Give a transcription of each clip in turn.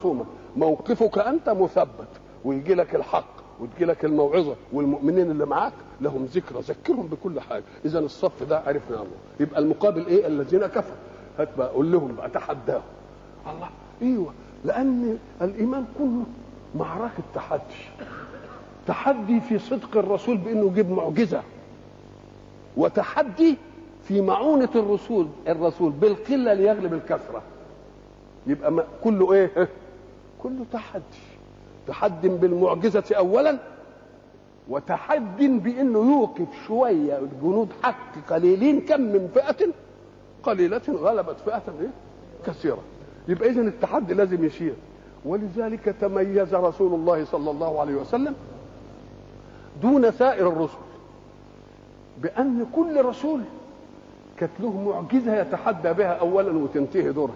معصومة موقفك أنت مثبت ويجي لك الحق وتجي لك الموعظة والمؤمنين اللي معاك لهم ذكرى ذكرهم بكل حاجة إذا الصف ده عرفنا الله يبقى المقابل إيه الذين كفروا هات بقى قول لهم بقى تحداهم الله ايوه لان الايمان كله معركه تحدي تحدي في صدق الرسول بانه يجيب معجزه وتحدي في معونه الرسول الرسول بالقله ليغلب الكثره يبقى ما كله ايه كله تحدي تحد بالمعجزه اولا وتحد بانه يوقف شويه جنود حق قليلين كم من فئه قليله غلبت فئه ايه كثيره يبقى اذا التحدي لازم يشير ولذلك تميز رسول الله صلى الله عليه وسلم دون سائر الرسل بان كل رسول كانت له معجزه يتحدى بها اولا وتنتهي دورها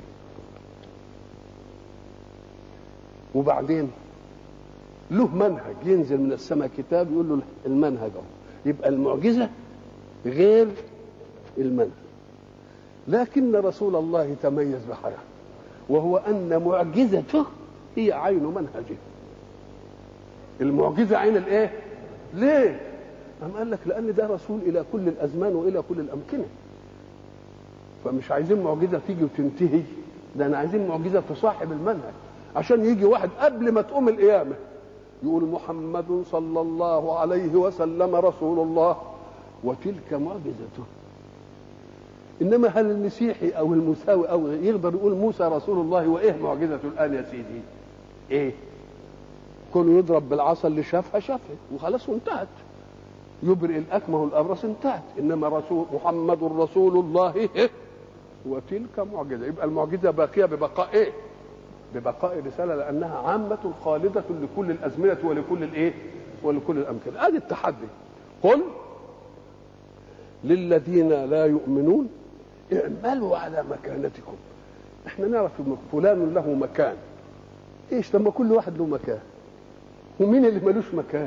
وبعدين له منهج ينزل من السماء كتاب يقول له المنهج اهو يبقى المعجزه غير المنهج لكن رسول الله تميز بحاجه وهو ان معجزته هي عين منهجه المعجزه عين الايه ليه أم قال لك لان ده رسول الى كل الازمان والى كل الامكنه فمش عايزين معجزه تيجي وتنتهي ده انا عايزين معجزه تصاحب المنهج عشان يجي واحد قبل ما تقوم القيامه يقول محمد صلى الله عليه وسلم رسول الله وتلك معجزته انما هل المسيحي او المساوي او يقدر يقول موسى رسول الله وايه معجزته الان يا سيدي ايه كونه يضرب بالعصا اللي شافها شافها وخلاص وانتهت يبرئ الاكمه والابرص انتهت انما رسول محمد رسول الله إيه؟ وتلك معجزه يبقى المعجزه باقيه ببقاء ايه ببقاء الرساله لانها عامه خالده لكل الازمنه ولكل الايه ولكل الامكنه ادي التحدي قل للذين لا يؤمنون اعملوا على مكانتكم احنا نعرف ان فلان له مكان ايش لما كل واحد له مكان ومين اللي ملوش مكان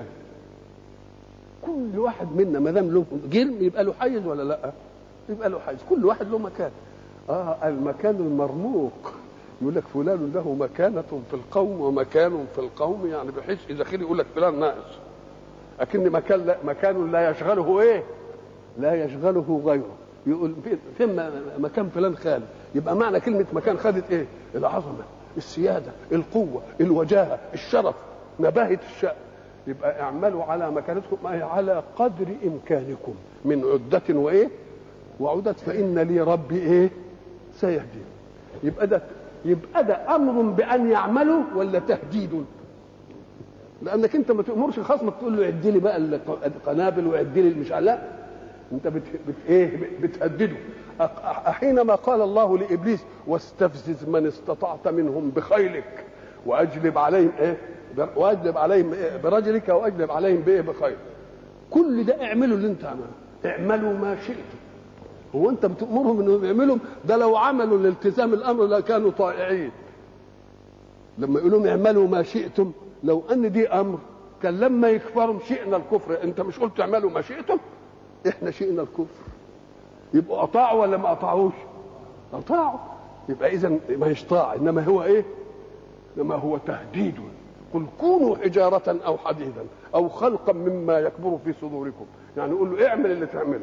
كل واحد منا ما دام له جرم يبقى له حيز ولا لا يبقى له حيز كل واحد له مكان اه المكان المرموق يقول لك فلان له مكانة في القوم ومكان في القوم يعني بحيث إذا خير يقول لك فلان ناقص لكن مكان لا مكان لا يشغله إيه؟ لا يشغله غيره يقول فين مكان فلان خالد يبقى معنى كلمة مكان خدت إيه؟ العظمة السيادة القوة الوجاهة الشرف نباهة الشأن يبقى اعملوا على مكانتكم أي على قدر إمكانكم من عدة وإيه؟ وعدة فإن لي ربي إيه؟ سيهدين يبقى ده يبقى ده امر بان يعملوا ولا تهديد لانك انت ما تامرش خصمك تقول له عد لي بقى القنابل وعد لي مش لا انت بت, بت ايه بتهدده حينما قال الله لابليس واستفزز من استطعت منهم بخيلك واجلب عليهم ايه واجلب عليهم إيه برجلك واجلب عليهم بايه بخيل كل ده اعملوا اللي انت عمله اعملوا ما شئتم هو انت بتامرهم انهم يعملوا ده لو عملوا لالتزام الامر لكانوا طائعين لما يقول لهم اعملوا ما شئتم لو ان دي امر كان لما يكفروا شئنا الكفر انت مش قلت اعملوا ما شئتم احنا شئنا الكفر يبقوا اطاعوا ولا ما اطاعوش اطاعوا يبقى اذا ما يطاع انما هو ايه انما هو تهديد قل كونوا حجارة أو حديدا أو خلقا مما يكبر في صدوركم يعني يقول له اعمل اللي تعمله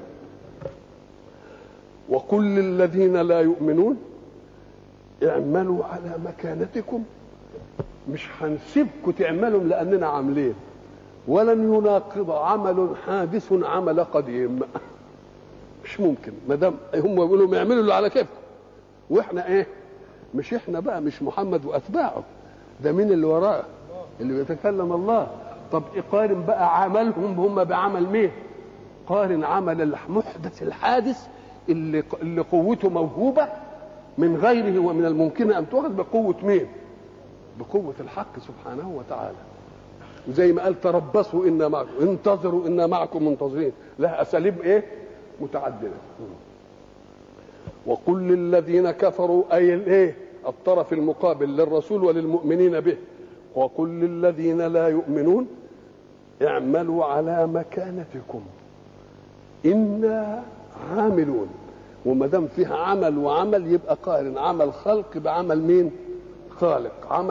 وقل للذين لا يؤمنون اعملوا على مكانتكم مش هنسيبكم تعملوا لاننا عاملين ولن يناقض عمل حادث عمل قديم مش ممكن ما دام هم يقولوا اعملوا اللي على كيفكم واحنا ايه مش احنا بقى مش محمد واتباعه ده مين اللي وراه اللي بيتكلم الله طب قارن بقى عملهم هم بعمل مين قارن عمل المحدث الحادث اللي اللي قوته موهوبه من غيره ومن الممكن ان تؤخذ بقوه مين؟ بقوه الحق سبحانه وتعالى. وزي ما قال تربصوا انا معكم انتظروا انا معكم منتظرين لها اساليب ايه؟ متعدده. وقل للذين كفروا اي الايه؟ الطرف المقابل للرسول وللمؤمنين به وقل للذين لا يؤمنون اعملوا على مكانتكم انا عاملون وما دام فيها عمل وعمل يبقى قارن عمل خلق بعمل مين؟ خالق عمل